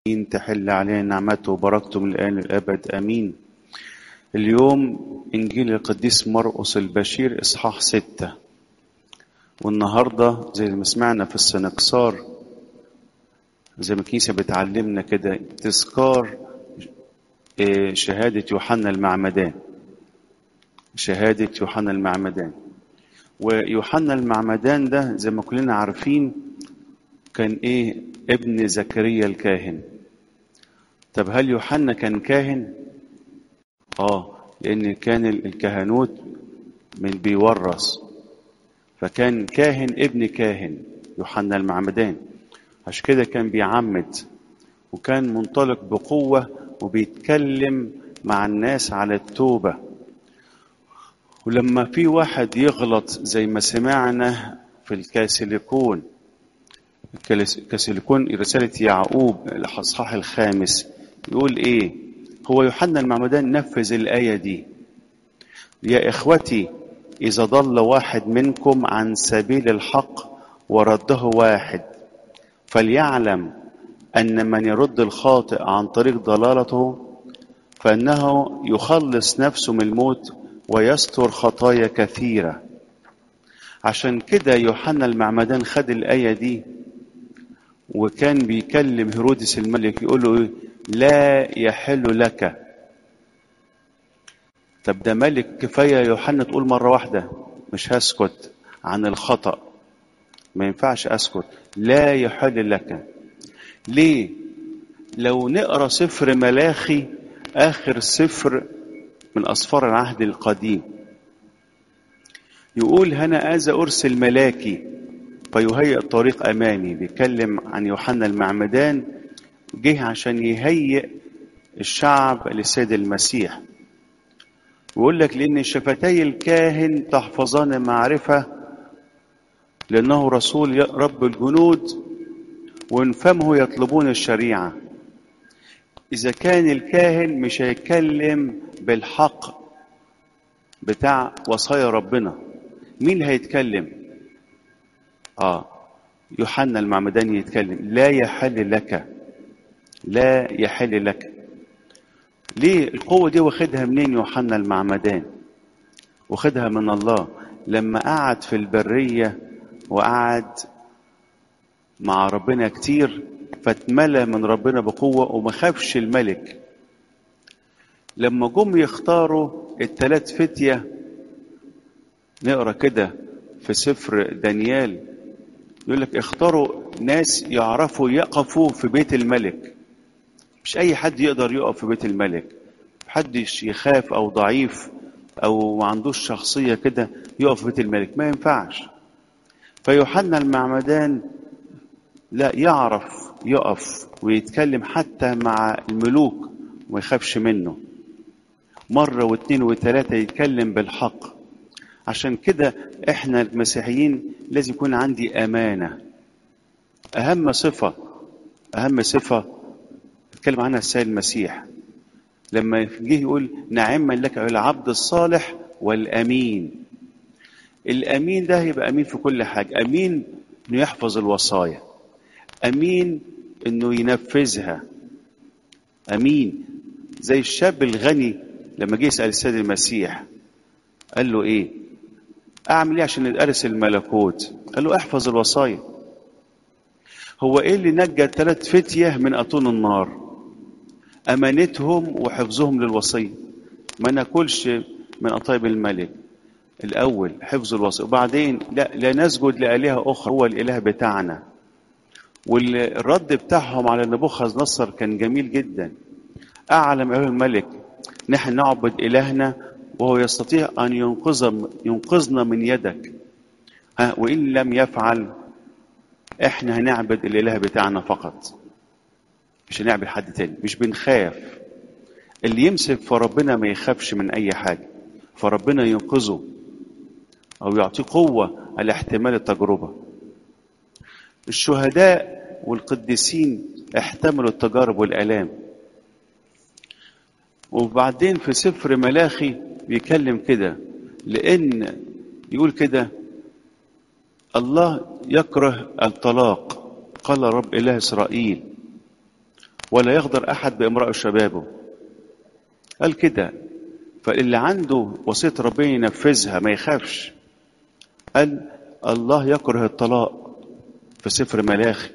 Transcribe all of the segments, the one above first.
إن تحل علينا نعمته وبركته من الآن للأبد آمين اليوم إنجيل القديس مرقس البشير إصحاح ستة والنهاردة زي ما سمعنا في السنكسار زي ما الكنيسة بتعلمنا كده تذكار شهادة يوحنا المعمدان شهادة يوحنا المعمدان ويوحنا المعمدان ده زي ما كلنا عارفين كان ايه ابن زكريا الكاهن طب هل يوحنا كان كاهن اه لان كان الكهنوت من بيورث فكان كاهن ابن كاهن يوحنا المعمدان عشان كده كان بيعمد وكان منطلق بقوة وبيتكلم مع الناس على التوبة ولما في واحد يغلط زي ما سمعنا في الكاسيليكون الكاسيليكون رسالة يعقوب الأصحاح الخامس يقول إيه هو يوحنا المعمدان نفذ الآية دي يا إخوتي إذا ضل واحد منكم عن سبيل الحق ورده واحد فليعلم أن من يرد الخاطئ عن طريق ضلالته فإنه يخلص نفسه من الموت ويستر خطايا كثيرة عشان كده يوحنا المعمدان خد الآية دي وكان بيكلم هيرودس الملك يقول له إيه؟ لا يحل لك طب ده ملك كفاية يوحنا تقول مرة واحدة مش هسكت عن الخطأ ما ينفعش أسكت لا يحل لك ليه لو نقرأ سفر ملاخي آخر سفر من أسفار العهد القديم يقول هنا آذا أرسل ملاكي فيهيئ الطريق أمامي بيتكلم عن يوحنا المعمدان جه عشان يهيئ الشعب للسيد المسيح ويقول لك لأن شفتي الكاهن تحفظان معرفة لأنه رسول رب الجنود وإن فمه يطلبون الشريعة إذا كان الكاهن مش هيتكلم بالحق بتاع وصايا ربنا مين اللي هيتكلم؟ آه يوحنا المعمداني يتكلم لا يحل لك لا يحل لك ليه القوة دي واخدها منين يوحنا المعمدان واخدها من الله لما قعد في البرية وقعد مع ربنا كتير فاتملى من ربنا بقوة وما خافش الملك لما جم يختاروا التلات فتية نقرا كده في سفر دانيال يقول لك اختاروا ناس يعرفوا يقفوا في بيت الملك مش اي حد يقدر يقف في بيت الملك محدش يخاف او ضعيف او ما عندوش شخصيه كده يقف في بيت الملك ما ينفعش فيوحنا المعمدان لا يعرف يقف ويتكلم حتى مع الملوك وما يخافش منه مرة واثنين وثلاثة يتكلم بالحق عشان كده احنا المسيحيين لازم يكون عندي أمانة أهم صفة أهم صفة اتكلم عنها السيد المسيح لما جه يقول نعما لك العبد الصالح والأمين الأمين ده يبقى أمين في كل حاجة أمين إنه يحفظ الوصايا أمين إنه ينفذها أمين زي الشاب الغني لما جه يسأل السيد المسيح قال له إيه؟ أعمل إيه عشان أرث الملكوت؟ قال له احفظ الوصايا. هو إيه اللي نجى الثلاث فتية من أتون النار؟ أمانتهم وحفظهم للوصية. ما ناكلش من أطيب الملك. الأول حفظ الوصية، وبعدين لا لا نسجد لآلهة أخرى هو الإله بتاعنا. والرد بتاعهم على نبوخذ نصر كان جميل جدا. أعلم أيها الملك نحن نعبد إلهنا وهو يستطيع أن ينقذ ينقذنا من يدك ها وإن لم يفعل إحنا هنعبد الإله بتاعنا فقط مش هنعبد حد تاني مش بنخاف اللي يمسك في ربنا ما يخافش من أي حاجة فربنا ينقذه أو يعطيه قوة على احتمال التجربة الشهداء والقديسين احتملوا التجارب والآلام وبعدين في سفر ملاخي بيكلم كده لأن يقول كده الله يكره الطلاق قال رب إله إسرائيل ولا يغدر أحد بامرأة شبابه قال كده فاللي عنده وصية ربنا ينفذها ما يخافش قال الله يكره الطلاق في سفر ملاخي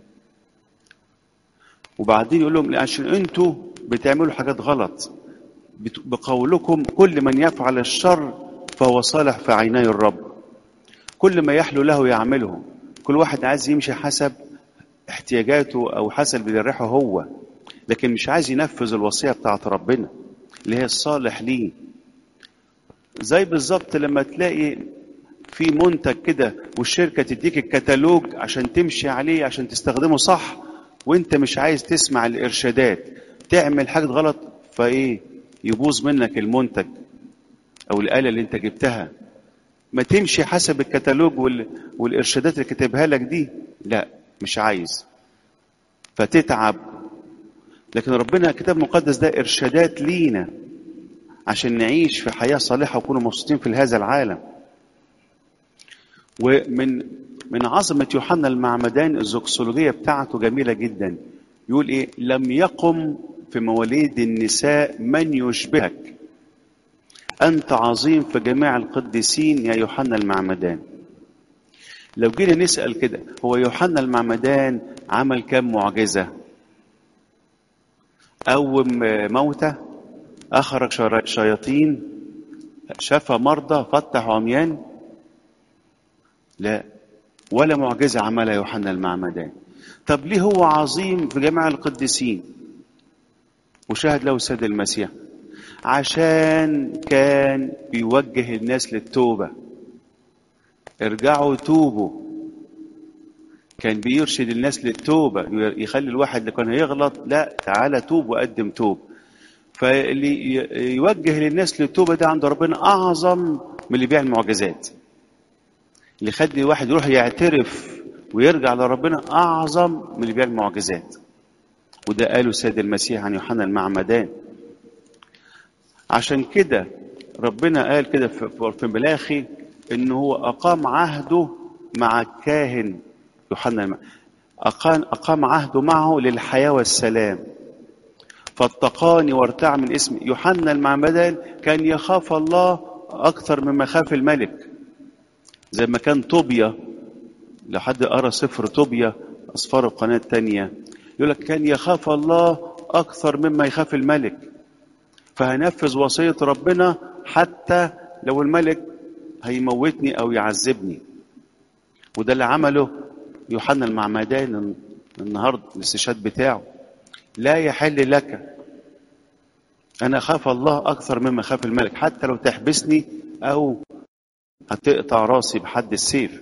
وبعدين يقول لهم عشان انتوا بتعملوا حاجات غلط بقولكم كل من يفعل الشر فهو صالح في عيني الرب كل ما يحلو له يعمله كل واحد عايز يمشي حسب احتياجاته او حسب اللي يريحه هو لكن مش عايز ينفذ الوصيه بتاعت ربنا اللي هي الصالح ليه زي بالظبط لما تلاقي في منتج كده والشركه تديك الكتالوج عشان تمشي عليه عشان تستخدمه صح وانت مش عايز تسمع الارشادات تعمل حاجه غلط فايه يبوظ منك المنتج او الاله اللي انت جبتها ما تمشي حسب الكتالوج وال... والارشادات اللي كاتبها لك دي لا مش عايز فتتعب لكن ربنا الكتاب المقدس ده ارشادات لينا عشان نعيش في حياه صالحه ونكون مبسوطين في هذا العالم ومن من عظمه يوحنا المعمدان الزوكسولوجيه بتاعته جميله جدا يقول ايه لم يقم في مواليد النساء من يشبهك أنت عظيم في جميع القديسين يا يوحنا المعمدان لو جينا نسأل كده هو يوحنا المعمدان عمل كم معجزة قوم موتى أخرج شياطين شفى مرضى فتح عميان لا ولا معجزة عملها يوحنا المعمدان طب ليه هو عظيم في جميع القديسين وشاهد له السيد المسيح عشان كان بيوجه الناس للتوبة ارجعوا توبوا كان بيرشد الناس للتوبة يخلي الواحد اللي كان هيغلط لا تعالى توب وقدم توب فاللي يوجه للناس للتوبة ده عند ربنا أعظم من اللي بيعمل معجزات اللي يخلي الواحد يروح يعترف ويرجع لربنا أعظم من اللي بيعمل معجزات وده قاله السيد المسيح عن يوحنا المعمدان عشان كده ربنا قال كده في ملاخي ان هو اقام عهده مع الكاهن يوحنا أقام, اقام عهده معه للحياه والسلام فاتقاني وارتع من اسمي يوحنا المعمدان كان يخاف الله اكثر مما خاف الملك زي ما كان طوبيا لو حد قرا سفر طوبيا اسفار القناه الثانيه يقول لك كان يخاف الله اكثر مما يخاف الملك فهنفذ وصية ربنا حتى لو الملك هيموتني أو يعذبني وده اللي عمله يوحنا المعمدان النهاردة الاستشهاد بتاعه لا يحل لك أنا أخاف الله أكثر مما خاف الملك حتى لو تحبسني أو هتقطع راسي بحد السيف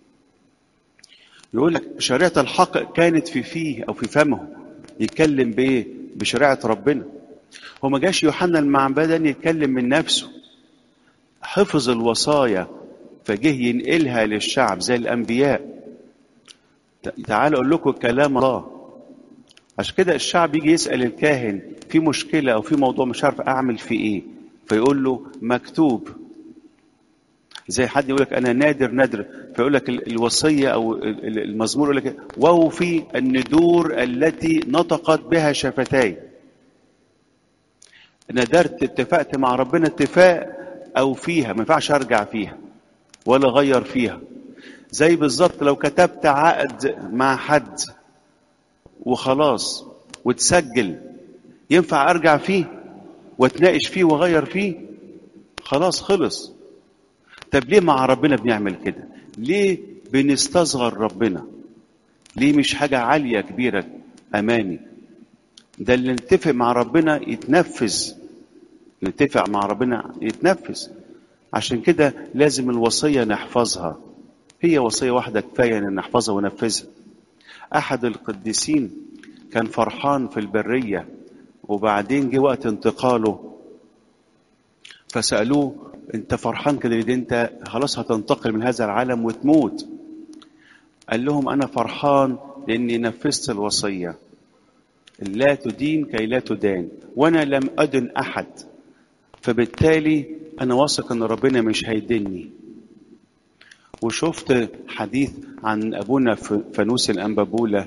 يقول لك شريعة الحق كانت في فيه أو في فمه يتكلم بإيه؟ بشريعة ربنا هو ما جاش يوحنا المعمدان يتكلم من نفسه حفظ الوصايا فجه ينقلها للشعب زي الانبياء تعالوا اقول لكم كلام الله عشان كده الشعب يجي يسال الكاهن في مشكله او في موضوع مش عارف اعمل فيه ايه فيقول له مكتوب زي حد يقول لك انا نادر نادر فيقول لك الوصيه او المزمور يقول لك وفي الندور التي نطقت بها شفتاي ندرت اتفقت مع ربنا اتفاق او فيها ما ينفعش ارجع فيها ولا اغير فيها زي بالظبط لو كتبت عقد مع حد وخلاص وتسجل ينفع ارجع فيه واتناقش فيه واغير فيه خلاص خلص طب ليه مع ربنا بنعمل كده ليه بنستصغر ربنا ليه مش حاجة عالية كبيرة أمامي ده اللي نتفق مع ربنا يتنفذ نتفق مع ربنا يتنفذ عشان كده لازم الوصية نحفظها هي وصية واحدة كفاية ان نحفظها وننفذها احد القديسين كان فرحان في البرية وبعدين جه وقت انتقاله فسألوه انت فرحان كده ليه انت خلاص هتنتقل من هذا العالم وتموت قال لهم انا فرحان لاني نفذت الوصيه لا تدين كي لا تدان وانا لم ادن احد فبالتالي انا واثق ان ربنا مش هيدني وشفت حديث عن ابونا فانوس الانبابوله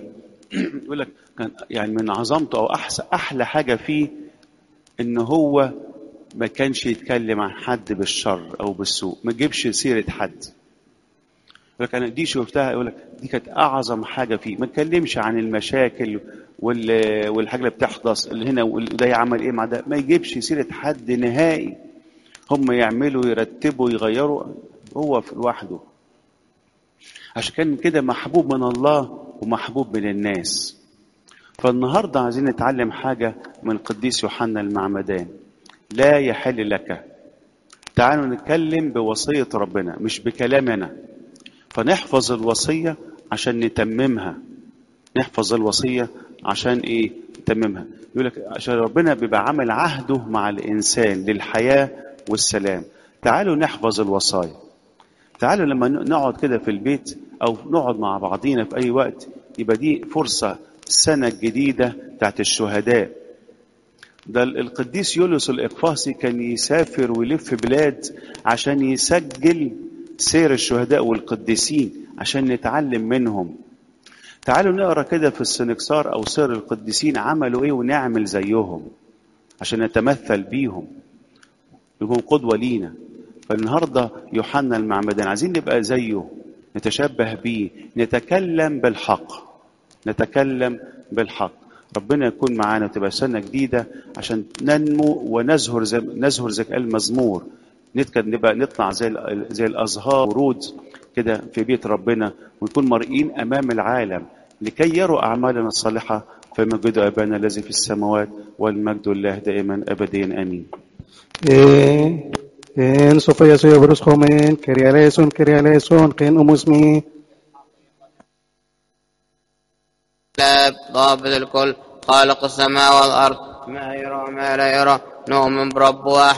يقول لك كان يعني من عظمته او احسن احلى حاجه فيه ان هو ما كانش يتكلم عن حد بالشر او بالسوء ما يجيبش سيره حد يقول لك انا دي شفتها يقول لك دي كانت اعظم حاجه فيه ما اتكلمش عن المشاكل وال والحاجه اللي بتحدث اللي هنا وده يعمل ايه مع ده ما يجيبش سيره حد نهائي هم يعملوا يرتبوا يغيروا هو لوحده عشان كان كده محبوب من الله ومحبوب من الناس فالنهارده عايزين نتعلم حاجه من القديس يوحنا المعمدان لا يحل لك تعالوا نتكلم بوصيه ربنا مش بكلامنا فنحفظ الوصيه عشان نتممها نحفظ الوصيه عشان ايه نتممها يقول لك عشان ربنا بيبقى عامل عهده مع الانسان للحياه والسلام تعالوا نحفظ الوصايا تعالوا لما نقعد كده في البيت او نقعد مع بعضينا في اي وقت يبقى دي فرصه السنه الجديده بتاعت الشهداء ده القديس يوليوس الاقفاصي كان يسافر ويلف بلاد عشان يسجل سير الشهداء والقديسين عشان نتعلم منهم تعالوا نقرا كده في السنكسار او سير القديسين عملوا ايه ونعمل زيهم عشان نتمثل بيهم يكون قدوه لينا فالنهارده يوحنا المعمدان عايزين نبقى زيه نتشبه بيه نتكلم بالحق نتكلم بالحق ربنا يكون معانا وتبقى سنه جديده عشان ننمو ونزهر زي نزهر زي المزمور نبقى نطلع زي زي الازهار ورود كده في بيت ربنا ونكون مرئين امام العالم لكي يروا اعمالنا الصالحه فمجد ابانا الذي في السماوات والمجد لله دائما ابديا امين. إيه إن صوفيا سويا بروس خومين كريا ليسون كريا ليسون قين أموسمي لا ضابط الكل خالق السماء والأرض ما يرى ما لا يرى نؤمن برب واحد